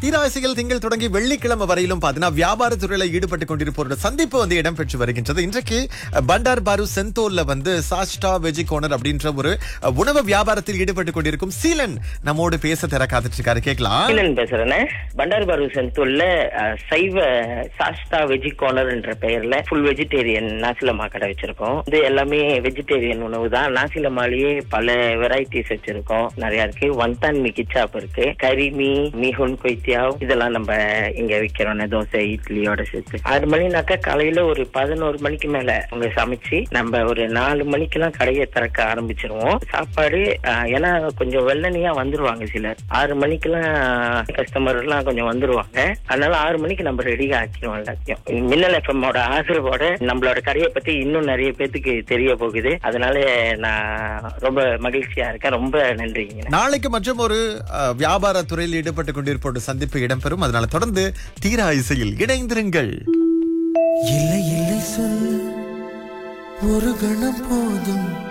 தீராசிகள் திங்கள் தொடங்கி வெள்ளிக்கிழமை வரையிலும் பாத்தீங்கன்னா வியாபார துறையில ஈடுபட்டு கொண்டிருப்போரோட சந்திப்பு வந்து இடம்பெற்று வருகின்றது இன்றைக்கு அஹ், பண்டார் பாரு செந்தோல்ல வந்து சாஸ்டா வெஜி கோனர் அப்படின்ற ஒரு அஹ், உணவு வியாபாரத்தில் ஈடுபட்டு கொண்டிருக்கும் சீலன் நம்மோடு பேச தர காத்துட்டு இருக்காரு கேட்கலாம் சீலன் பேசுறேன் பண்டார் பாரு செந்தூர்ல அஹ், சைவ சாஸ்தா வெஜி கார்னர் என்ற பெயர்ல ஃபுல் வெஜிடேரியன் நாசிலமா கடை வச்சிருக்கோம் இது எல்லாமே வெஜிடேரியன் உணவு தான் நாசிலமாலேயே பல வெரைட்டிஸ் வச்சிருக்கோம் நிறைய இருக்கு வந்தான் மி கிச்சாப் இருக்கு கறி மீ மீஹுன் கொய்த்தியாவ் இதெல்லாம் நம்ம இங்க விக்கிறோம் தோசை இட்லியோட சேர்த்து ஆறு மணினாக்கா காலையில ஒரு பதினோரு மணிக்கு மேல அவங்க சமைச்சு நம்ம ஒரு நாலு மணிக்கெல்லாம் கடையை திறக்க ஆரம்பிச்சிருவோம் சாப்பாடு அஹ், ஏன்னா கொஞ்சம் வெள்ளனியா வந்துருவாங்க சிலர் ஆறு மணிக்கெல்லாம் கஸ்டமர் எல்லாம் கொஞ்சம் வந்துருவாங்க அதனால ஆறு மணிக்கு நம்ம ரெடியா ஆக்கிடுவோம் எல்லாத்தையும் மின்னல் எஃப்எம்மோட ஆதரவோட நம்மளோட கடையை பத்தி இன்னும் நிறைய பேத்துக்கு தெரிய போகுது அதனால நான் ரொம்ப மகிழ்ச்சியா இருக்கேன் ரொம்ப நன்றிங்க நாளைக்கு மற்றும் ஒரு அஹ், வியாபார துறையில் ஈடுபட்டு கொண்டிருப்போரோட சந்திப்பு இடம்பெறும் அதனால தொடர்ந்து தீரா இசையில் இணைந்திருங்கள் இல்லை இல்லை சொல் ஒரு கணம் போதும்